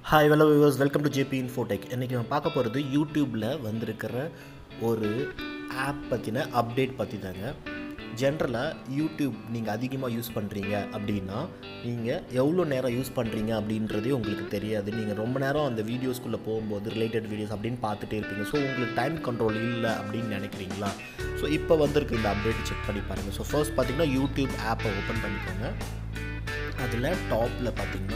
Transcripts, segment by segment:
Hi hello viewers welcome to JB Infotech இன்றைக்கி நம்ம பார்க்க போகிறது யூடியூப்பில் வந்திருக்கிற ஒரு ஆப் பற்றின அப்டேட் பற்றி தாங்க ஜென்ரலாக யூடியூப் நீங்கள் அதிகமாக யூஸ் பண்ணுறீங்க அப்படின்னா நீங்கள் எவ்வளோ நேரம் யூஸ் பண்ணுறீங்க அப்படின்றதே உங்களுக்கு தெரியாது நீங்கள் ரொம்ப நேரம் அந்த வீடியோஸ்குள்ளே போகும்போது ரிலேட்டட் வீடியோஸ் அப்படின்னு பார்த்துட்டே இருப்பீங்க ஸோ உங்களுக்கு டைம் கண்ட்ரோல் இல்லை அப்படின்னு நினைக்கிறீங்களா ஸோ இப்போ வந்திருக்கு இந்த அப்டேட் செக் பண்ணி பாருங்கள் ஸோ ஃபர்ஸ்ட் பார்த்தீங்கன்னா யூடியூப் ஆப்பை ஓப்பன் பண்ணிக்கோங்க அதில் டாப்பில் பார்த்தீங்கன்னா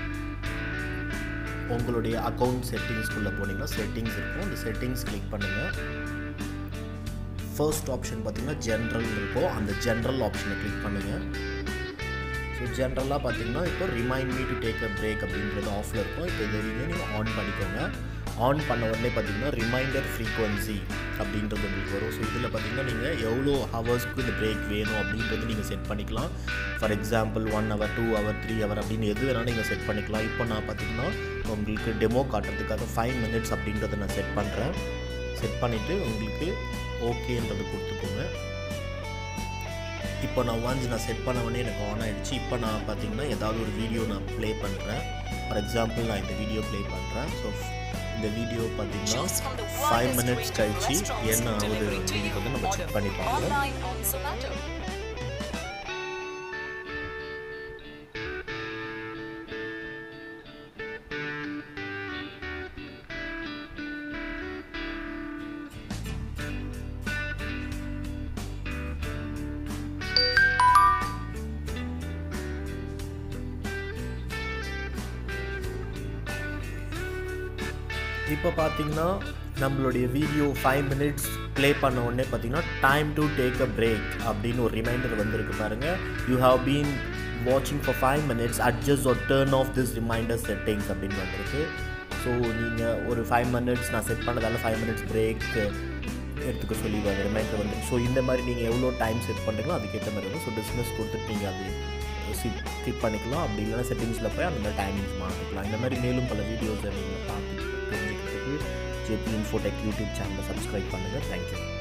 உங்களுடைய அக்கௌண்ட் செட்டிங்ஸ்குள்ளே போனீங்கன்னா செட்டிங்ஸ் இருக்கும் அந்த செட்டிங்ஸ் கிளிக் பண்ணுங்கள் ஃபர்ஸ்ட் ஆப்ஷன் பார்த்தீங்கன்னா ஜென்ரல் இருக்கும் அந்த ஜென்ரல் ஆப்ஷனை கிளிக் பண்ணுங்கள் ஸோ ஜென்ரலாக பார்த்தீங்கன்னா இப்போ remind me to take a break அப்படின்றது ஆஃபில் இருக்கும் இப்போ இதை நீங்கள் ஆன் பண்ணிக்கோங்க ஆன் பண்ண உடனே பார்த்தீங்கன்னா ரிமைண்டர் ஃப்ரீக்வன்சி அப்படின்றது உங்களுக்கு வரும் ஸோ இதில் பார்த்தீங்கன்னா நீங்கள் எவ்வளோ ஹவர்ஸ்க்கு இந்த பிரேக் வேணும் அப்படின்றது நீங்கள் செட் பண்ணிக்கலாம் for example one hour two hour three hour அப்படின்னு எது வேணாலும் நீங்கள் செட் பண்ணிக்கலாம் இப்போ நான் பார்த்தீங்கன்னா உங்களுக்கு டெமோ காட்டுறதுக்காக ஃபைவ் மினிட்ஸ் அப்படின்றத நான் செட் பண்ணுறேன் செட் பண்ணிவிட்டு உங்களுக்கு ஓகேன்றது கொடுத்துக்கோங்க இப்போ நான் ஒன்ஸ் நான் செட் பண்ண உடனே எனக்கு ஆன் ஆகிடுச்சு இப்போ நான் பார்த்தீங்கன்னா ஏதாவது ஒரு வீடியோ நான் ப்ளே பண்ணுறேன் ஃபார் எக்ஸாம்பிள் நான் இந்த வீடியோ ப்ளே பண்ணுறேன் ஸோ இந்த வீடியோ பார்த்தீங்கன்னா ஃபைவ் மினிட்ஸ் கழிச்சு என்ன ஆகுது அப்படின்றத நம்ம செக் பண்ணி பார்க்கலாம் Online on Zomato. இப்போ பார்த்தீங்கன்னா நம்மளுடைய வீடியோ ஃபைவ் மினிட்ஸ் ப்ளே பண்ண உடனே பார்த்தீங்கன்னா time to take a break அப்படின்னு ஒரு ரிமைண்டர் வந்திருக்கு பாருங்கள் யூ ஹாவ் பீன் வாட்சிங் for five minutes adjust or turn off this reminder settings அப்படின்னு வந்திருக்கு ஸோ நீங்கள் ஒரு ஃபைவ் மினிட்ஸ் நான் செட் பண்ணதால ஃபைவ் மினிட்ஸ் பிரேக் எடுத்துக்க சொல்லி ரிமைண்டர் வந்து ஸோ இந்த மாதிரி நீங்கள் எவ்வளோ டைம் செட் பண்ணுறீங்களோ அதுக்கேற்ற மாதிரி இருக்கும் ஸோ டிஸ்மிஸ் கொடுத்துட்டு நீங்கள் அது கிளிக் பண்ணிக்கலாம் அப்படி இல்லைன்னா செட்டிங்ஸில் போய் அந்த மாதிரி டைமிங்ஸ் மாற்றிக்கலாம் இந்த மாதிரி மேலும் பல வீடியோஸை நீங்கள் பார்த்து தெரிஞ்சுக்கிறதுக்கு ஜேபி இன்ஃபோடெக் யூடியூப் சேனலை சப்ஸ்கிரைப் பண்ணுங்கள் தேங்க்யூ